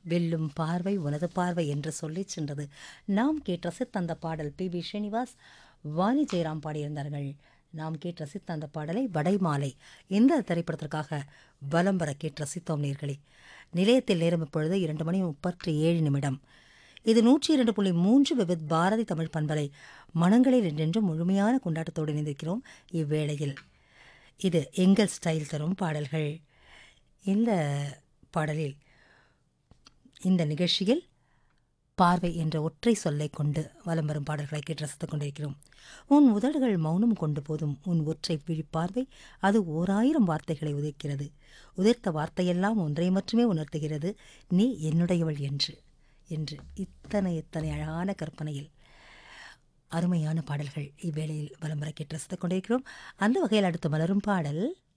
வெல்லும் பார்வை உனது பார்வை என்று சொல்லிச் சென்றது நாம் கேட்டு ரசித்த அந்த பாடல் பி பி ஸ்ரீனிவாஸ் வாணி ஜெயராம் பாடியிருந்தார்கள் நாம் கேட்டு ரசித்த அந்த பாடலை வடைமாலை இந்த திரைப்படத்திற்காக வலம் வர கேட்டு ரசித்தோம் நேர்களே நிலையத்தில் நேரம் இப்பொழுது இரண்டு மணி முப்பத்தி ஏழு நிமிடம் இது நூற்றி இரண்டு புள்ளி மூன்று விவித் பாரதி தமிழ் பண்பலை மனங்களில் என்றென்றும் முழுமையான கொண்டாட்டத்தோடு இணைந்திருக்கிறோம் இவ்வேளையில் இது எங்கள் ஸ்டைல் தரும் பாடல்கள் இந்த பாடலில் இந்த நிகழ்ச்சியில் பார்வை என்ற ஒற்றை சொல்லை கொண்டு வலம் வரும் பாடல்களை கேட்டு ரசித்துக் கொண்டிருக்கிறோம் உன் உதடுகள் மௌனம் கொண்டு போதும் உன் ஒற்றை விழிப்பார்வை அது ஓராயிரம் வார்த்தைகளை உதிர்க்கிறது உதிர்த்த வார்த்தையெல்லாம் ஒன்றை மட்டுமே உணர்த்துகிறது நீ என்னுடையவள் என்று என்று இத்தனை இத்தனை அழகான கற்பனையில் அருமையான பாடல்கள் இவ்வேளையில் வலம் வர கேட்டு ரசித்துக் கொண்டிருக்கிறோம் அந்த வகையில் அடுத்து மலரும் பாடல்